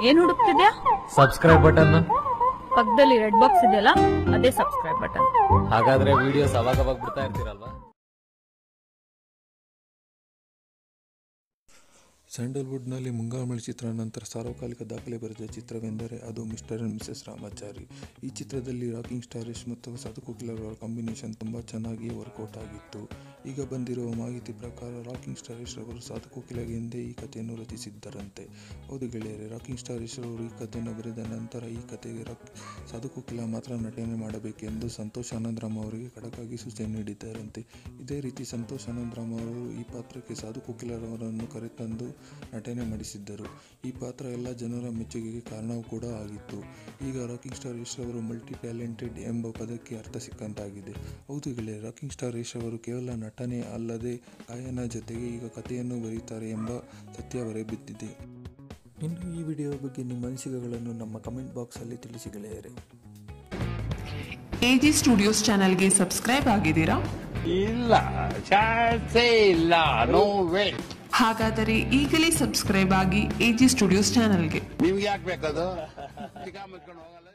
ಏನ್ ಹುಡುಕ್ತಿದ್ಯಾ subscribe button ಪಕ್ಕದಲ್ಲಿ ರೆಡ್ ಬಾಕ್ಸ್ ಇದೆಯಲ್ಲ ಅದೇ ಸಬ್ಸ್ಕ್ರೈಬ್ ಬಟನ್ ಹಾಗಾದ್ರೆ ವಿಡಿಯೋಸ್ ಅವಾಗ ಅವಾಗ ಬಿಡ್ತಾ ಇರ್ತೀರಲ್ವಾ ಸ್ಯಾಂಡಲ್ವುಡ್ನಲ್ಲಿ ಮುಂಗಾಮಳಿ ಚಿತ್ರ ನಂತರ ಸಾರ್ವಕಾಲಿಕ ದಾಖಲೆ ಬರೆದ ಚಿತ್ರವೆಂದರೆ ಅದು ಮಿಸ್ಟರ್ ಅಂಡ್ ಮಿಸೆಸ್ ರಾಮಾಚಾರಿ ಈ ಚಿತ್ರದಲ್ಲಿ ರಾಕಿಂಗ್ ಸ್ಟಾರ್ ಯಶ್ ಮತ್ತು ಸಾಧುಕೋಕಿಲರ್ ಅವರ ಕಾಂಬಿನೇಷನ್ ತುಂಬ ಚೆನ್ನಾಗಿ ವರ್ಕೌಟ್ ಆಗಿತ್ತು ಈಗ ಬಂದಿರುವ ಮಾಹಿತಿ ಪ್ರಕಾರ ರಾಕಿಂಗ್ ಸ್ಟಾರ್ ಯಶ್ ಅವರು ಸಾಧುಕೋಕಿಲಗೆ ಎಂದೇ ಈ ಕಥೆಯನ್ನು ರಚಿಸಿದ್ದರಂತೆ ಹೌದು ಗೆಳೆಯರೆ ರಾಕಿಂಗ್ ಸ್ಟಾರ್ ಯಶ್ ಅವರು ಈ ಕಥೆಯನ್ನು ಬರೆದ ನಂತರ ಈ ಕಥೆಗೆ ರಾಕ್ ಸಾಧುಕೋಕಿಲ ಮಾತ್ರ ನಟನೆ ಮಾಡಬೇಕೆಂದು ಸಂತೋಷ್ ಆನಂದರಾಮ್ ಅವರಿಗೆ ಖಡಕ್ಕಾಗಿ ಸೂಚನೆ ನೀಡಿದ್ದಾರಂತೆ ಇದೇ ರೀತಿ ಸಂತೋಷ್ ಆನಂದರಾಮ್ ಅವರು ಈ ಪಾತ್ರಕ್ಕೆ ಸಾಧು ಕೋಕಿಲರ್ ಅವರನ್ನು ಕರೆತಂದು ನಟನೆ ಮಾಡಿಸಿದ್ದರು ಈ ಪಾತ್ರ ಎಲ್ಲ ಜನರ ಮೆಚ್ಚುಗೆಗೆ ಕಾರಣವೂ ಕೂಡ ಆಗಿತ್ತು ಈಗ ರಾಕಿಂಗ್ ಸ್ಟಾರ್ ಯಶ್ ಅವರು ಮಲ್ಟಿ ಟ್ಯಾಲೆಂಟೆಡ್ ಎಂಬ ಪದಕ್ಕೆ ಅರ್ಥ ಸಿಕ್ಕಂತಾಗಿದೆ ಹೌದು ಗೆಳೆಯ ರಾಕಿಂಗ್ ಸ್ಟಾರ್ ಯಶ್ ಅವರು ಕೇವಲ ನಟನೆ ಅಲ್ಲದೆ ಗಾಯನ ಜೊತೆಗೆ ಈಗ ಕಥೆಯನ್ನು ಬರೆಯುತ್ತಾರೆ ಎಂಬ ಸತ್ಯ ಹೊರಬಿದ್ದಿದೆ ಇನ್ನು ಈ ವಿಡಿಯೋ ಬಗ್ಗೆ ನಿಮ್ಮ ಅನಿಸಿಕೆಗಳನ್ನು ನಮ್ಮ ಕಮೆಂಟ್ ಬಾಕ್ಸಲ್ಲಿ ತಿಳಿಸಿ ಗೆಳೆಯರೆ ಎ ಜಿ ಸ್ಟುಡಿಯೋಸ್ ಚಾನಲ್ಗೆ ಸಬ್ಸ್ಕ್ರೈಬ್ ಆಗಿದ್ದೀರಾ ಇಲ್ಲ ಚಾನ್ಸೇ ಇಲ್ಲ ನೋ ವೇ ಹಾಗಾದರೆ ಈಗಲೇ ಸಬ್ಸ್ಕ್ರೈಬ್ ಆಗಿ ಎ ಜಿ ಸ್ಟುಡಿಯೋಸ್ ಚಾನಲ್ಗೆ ನಿಮ್ಗೆ ಯಾಕೆ ಬೇಕದು ಮುಚ್ಕೊಂಡು ಹೋಗಲ್ಲ